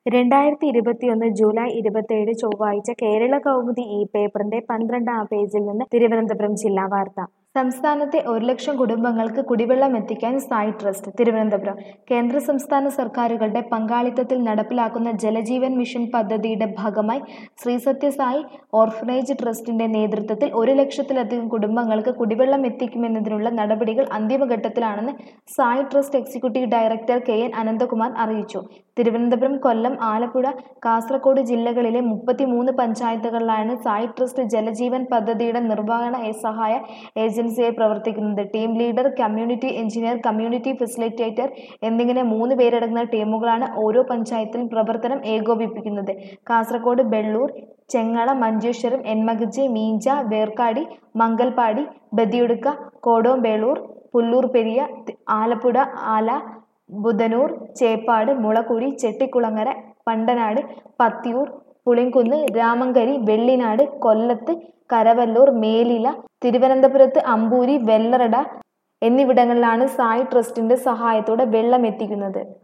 രണ്ടായിരത്തി ഇരുപത്തിയൊന്ന് ജൂലൈ ഇരുപത്തിയേഴ് ചൊവ്വാഴ്ച കേരള കൗമുദി ഈ പേപ്പറിന്റെ പന്ത്രണ്ടാം പേജിൽ നിന്ന് തിരുവനന്തപുരം ജില്ലാ വാർത്ത സംസ്ഥാനത്തെ ഒരു ലക്ഷം കുടുംബങ്ങൾക്ക് കുടിവെള്ളം എത്തിക്കാൻ സായി ട്രസ്റ്റ് തിരുവനന്തപുരം കേന്ദ്ര സംസ്ഥാന സർക്കാരുകളുടെ പങ്കാളിത്തത്തിൽ നടപ്പിലാക്കുന്ന ജലജീവൻ മിഷൻ പദ്ധതിയുടെ ഭാഗമായി ശ്രീ സത്യസായി ഓർഫനേജ് ട്രസ്റ്റിന്റെ നേതൃത്വത്തിൽ ഒരു ലക്ഷത്തിലധികം കുടുംബങ്ങൾക്ക് കുടിവെള്ളം എത്തിക്കുമെന്നതിനുള്ള നടപടികൾ അന്തിമഘട്ടത്തിലാണെന്ന് Sai trust executive director K N Ananthakumar അറിയിച്ചു തിരുവനന്തപുരം കൊല്ലം ആലപ്പുഴ കാസർഗോഡ് ജില്ലകളിലെ മുപ്പത്തിമൂന്ന് പഞ്ചായത്തുകളിലാണ് സായി ട്രസ്റ്റ് ജലജീവൻ പദ്ധതിയുടെ നിർവഹണ സഹായ ഏജൻസിയായി പ്രവർത്തിക്കുന്നത് team leader community engineer community facilitator എന്നിങ്ങനെ മൂന്ന് പേരടങ്ങുന്ന ടീമുകളാണ് ഓരോ പഞ്ചായത്തിലും പ്രവർത്തനം ഏകോപിപ്പിക്കുന്നത് കാസർഗോഡ് ബെള്ളൂർ ചെങ്ങള മഞ്ചേശ്വരം എൻമകജെ മീഞ്ച വേർക്കാടി മംഗൽപാടി ബദിയുടുക്ക കോടോംബേളൂർ പുല്ലൂർ പെരിയ ആലപ്പുഴ ആല ബുധനൂർ ചേപ്പാട് മുളക്കുഴി ചെട്ടിക്കുളങ്ങര പണ്ടനാട് പത്തിയൂർ പുളിങ്കുന്ന് രാമങ്കരി വെള്ളിനാട് കൊല്ലത്ത് കരവല്ലൂർ മേലില തിരുവനന്തപുരത്ത് അമ്പൂരി വെല്ലറട എന്നിവിടങ്ങളിലാണ് സായി ട്രസ്റ്റിന്റെ സഹായത്തോടെ വെള്ളം എത്തിക്കുന്നത്